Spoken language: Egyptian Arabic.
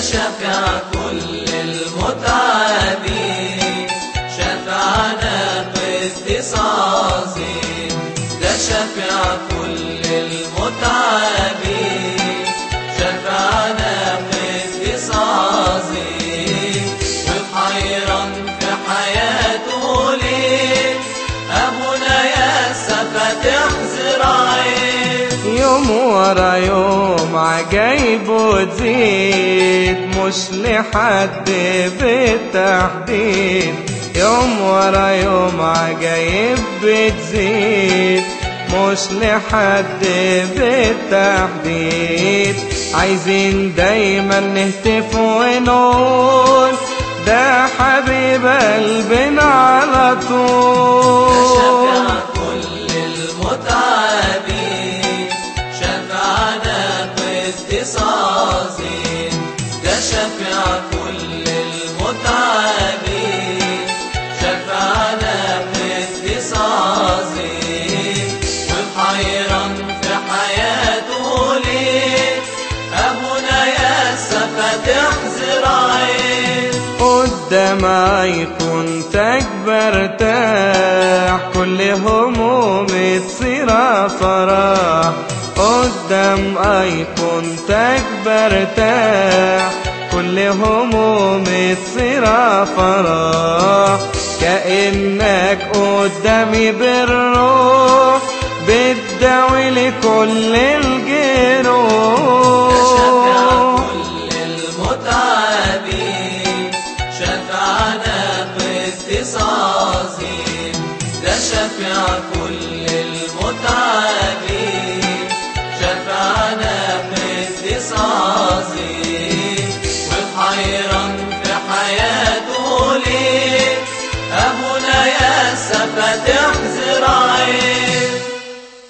شفع كل المتعبين شفعنا باختصاصين ده شفع كل المتعبين شفعنا باختصاصين وحيران في حياته ليه أبونا يا فاتح زراعين يوم ورا يوم عجايب وتزيد مش لحد بالتحديد يوم ورا يوم عجايب بتزيد مش لحد بالتحديد عايزين دايما نهتف ونقول ده حبيب قلبنا على شفع طول كل المتعبين شفعنا باختصاصين ده شفع كل المتعبين شفعنا باختصاصين والحيران في حياته ليه أبونا يا فاتح زراعين قدام أيقونتك برتاح كل همومي تصير فرح قدام أيقونتك برتاح كل همومي تصير فرح كأنك قدامي بالروح بتداوي لكل شفع الجروح كل المتعبين شفعنا باختصاصين ده شفع كل المتعبين